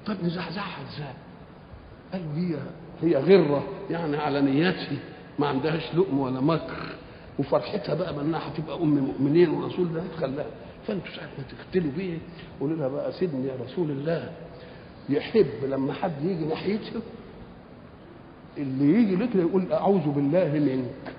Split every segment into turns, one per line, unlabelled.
طب نزعزعها ازاي قالوا هي هي غره يعني على نياتها ما عندهاش لؤم ولا مكر وفرحتها بقى بانها هتبقى ام مؤمنين ورسول ده خلاها فانتوا ساعه ما تختلوا بيه قولوا لها بقى سيدني يا رسول الله يحب لما حد يجي ناحيته اللي يجي لك يقول اعوذ بالله منك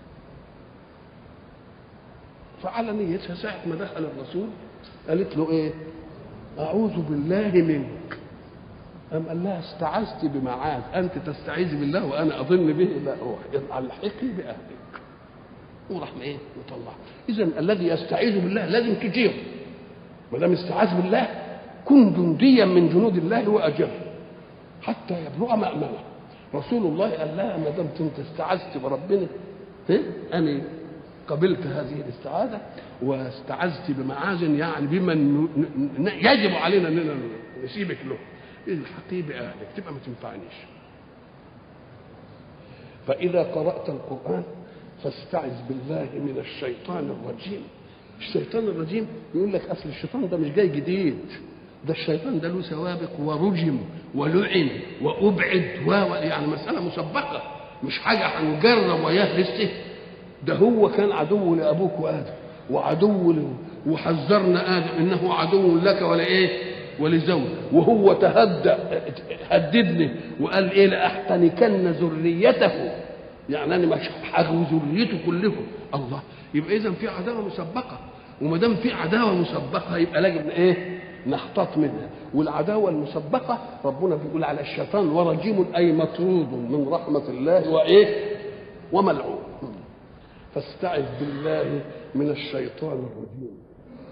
فعلى نيتها ساعة ما دخل الرسول قالت له ايه اعوذ بالله منك أم قال لها استعذت بمعاذ أنت تستعيذ بالله وأنا أظن به لا روح الحقي بأهلك وراح ايه مطلع إذا الذي يستعيذ بالله لازم تجيره ما دام استعاذ بالله كن جنديا من جنود الله وأجر حتى يبلغ مأمنه رسول الله قال لها ما دام انت استعذت بربنا إيه؟ أنا قبلت هذه الاستعاذة واستعذت بمعاذ يعني بمن يجب علينا أننا نسيبك له الحقي بأهلك تبقى ما تنفعنيش فإذا قرأت القرآن فاستعذ بالله من الشيطان الرجيم الشيطان الرجيم يقول لك أصل الشيطان ده مش جاي جديد ده الشيطان ده له سوابق ورجم ولعن وأبعد و يعني مسألة مسبقة مش حاجة هنجرب وياه لسه ده هو كان عدو لأبوك وآدم وعدو له وحذرنا آدم إنه عدو لك ولا إيه ولزوج وهو تهدى هددني وقال ايه لاحتنكن ذريته يعني انا مش هغوي ذريته كلهم الله يبقى اذا في عداوه مسبقه وما دام في عداوه مسبقه يبقى لازم ايه نحتاط منها والعداوه المسبقه ربنا بيقول على الشيطان ورجيم اي مطرود من رحمه الله وايه وملعون فاستعذ بالله من الشيطان الرجيم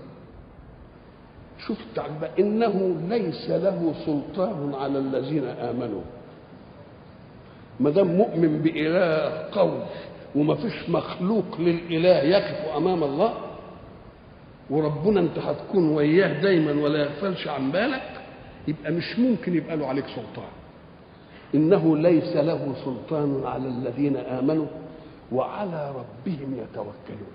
شوف التعبير بقى انه ليس له سلطان على الذين امنوا ما دام مؤمن باله قوي وما فيش مخلوق للاله يقف امام الله وربنا انت هتكون وياه دايما ولا يغفلش عن بالك يبقى مش ممكن يبقى له عليك سلطان انه ليس له سلطان على الذين امنوا وعلى ربهم يتوكلون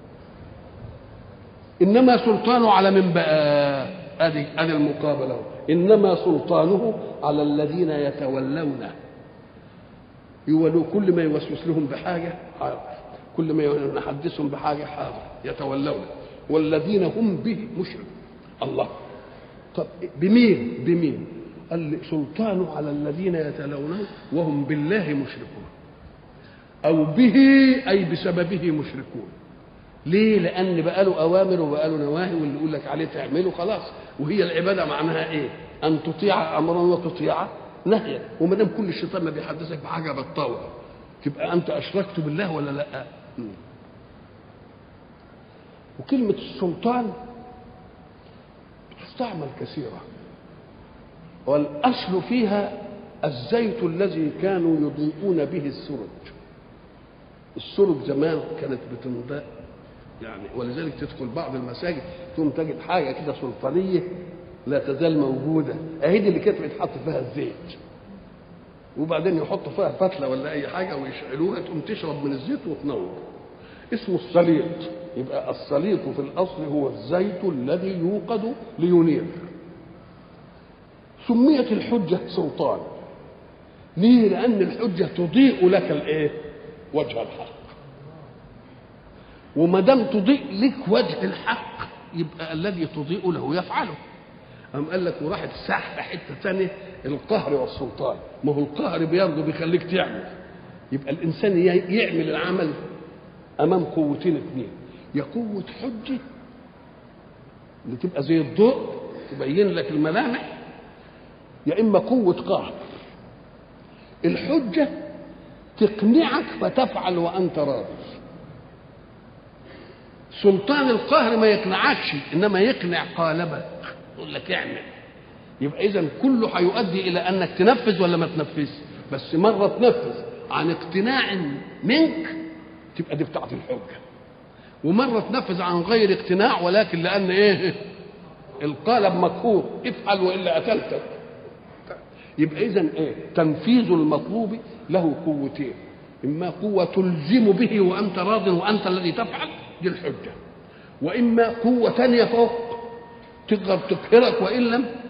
انما سلطانه على من بقى ادي ادي المقابله انما سلطانه على الذين يتولونه يولوا كل ما يوسوس لهم بحاجه حاضر كل ما نحدثهم بحاجه حاضر يتولون والذين هم به مشركون الله طب بمين بمين قال لي سلطانه على الذين يتلونه وهم بالله مشركون او به اي بسببه مشركون ليه؟ لأن بقى له أوامر وبقى له نواهي واللي يقول لك عليه تعمله خلاص وهي العبادة معناها إيه؟ أن تطيع أمرا وتطيع نهيا وما دام كل الشيطان ما بيحدثك بحاجة بالطوع تبقى أنت أشركت بالله ولا لا؟ وكلمة السلطان تستعمل كثيرا والأصل فيها الزيت الذي كانوا يضيئون به السرج السرج زمان كانت بتنضاء يعني ولذلك تدخل بعض المساجد ثم تجد حاجه كده سلطانيه لا تزال موجوده اهي دي اللي كانت بيتحط فيها الزيت وبعدين يحطوا فيها فتله ولا اي حاجه ويشعلوها تقوم تشرب من الزيت وتنور اسمه السليط يبقى السليط في الاصل هو الزيت الذي يوقد لينير سميت الحجه سلطان ليه لان الحجه تضيء لك الايه وجه الحق وما دام تضيء لك وجه الحق يبقى الذي تضيء له يفعله أم قال لك وراحت سحب حته ثانيه القهر والسلطان ما هو القهر برضه بيخليك تعمل يبقى الانسان يعمل العمل امام قوتين اثنين يا قوه حجه اللي تبقى زي الضوء تبين لك الملامح يا اما قوه قهر الحجه تقنعك فتفعل وانت راضي سلطان القهر ما يقنعكش انما يقنع قالبك يقول لك اعمل يبقى اذا كله هيؤدي الى انك تنفذ ولا ما تنفذش بس مره تنفذ عن اقتناع منك تبقى دي بتاعت الحجه ومره تنفذ عن غير اقتناع ولكن لان ايه القالب مقهور افعل والا قتلتك يبقى اذا ايه تنفيذ المطلوب له قوتين اما قوه تلزم به وانت راض وانت الذي تفعل دي الحجه واما قوه ثانيه فوق تقدر تقهرك وان لم